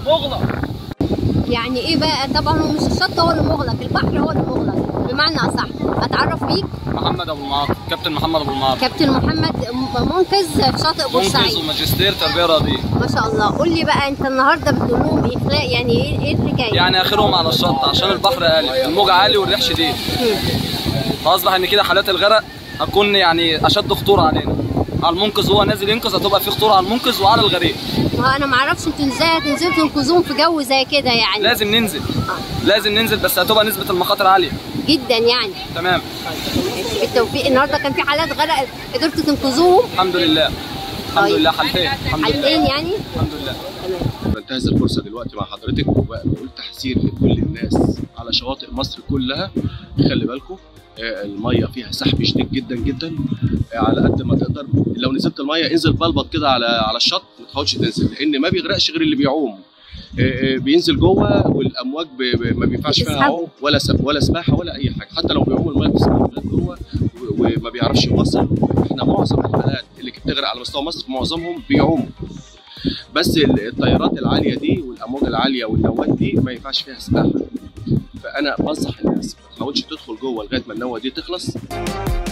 مغلق يعني ايه بقى طبعا هو مش الشط هو اللي مغلق البحر هو اللي مغلق بمعنى اصح اتعرف بيك محمد ابو المعاطي كابتن محمد ابو المعاطي كابتن محمد م- منقذ في شاطئ منقذ بورسعيد وماجستير تربيه رياضيه ما شاء الله قول لي بقى انت النهارده بتقول لهم اخلاق يعني ايه ايه الحكايه يعني اخرهم على الشط عشان البحر عالي الموج عالي والريح شديد فاصبح ان كده حالات الغرق هتكون يعني اشد خطوره علينا على المنقذ وهو نازل ينقذ هتبقى في خطوره على المنقذ وعلى الغريق ما انا ما اعرفش انتوا ازاي هتنزلوا تنقذوهم في جو زي كده يعني لازم ننزل لازم ننزل بس هتبقى نسبه المخاطر عاليه جدا يعني تمام ماشي بالتوفيق النهارده كان في حالات غرق قدرتوا تنقذوهم الحمد لله الحمد طيب. لله حالتين الحمد حالتين لله يعني الحمد لله تمام بنتهز الفرصه دلوقتي مع حضرتك وبقول تحذير لكل الناس على شواطئ مصر كلها خلي بالكم آه، الميه فيها سحب شديد جدا جدا آه، على قد ما تقدر لو نزلت الميه انزل بلبط كده على على الشط ما تحاولش تنزل لان ما بيغرقش غير اللي بيعوم آه، آه، بينزل جوه والامواج ب- ب- ما بينفعش فيها بتسحبه. عوم ولا سب ولا سباحه ولا اي حاجه حتى لو بيعوم الميه بتسحبه لغايه جوه و- وما بيعرفش يوصل احنا معظم الحالات اللي كانت بتغرق على مستوى مصر معظمهم بيعوموا بس ال- الطيارات العاليه دي والامواج العاليه والنوات دي ما ينفعش فيها سباحه فانا بنصح الناس ما تحاولش تدخل جوه لغايه ما النوه دي تخلص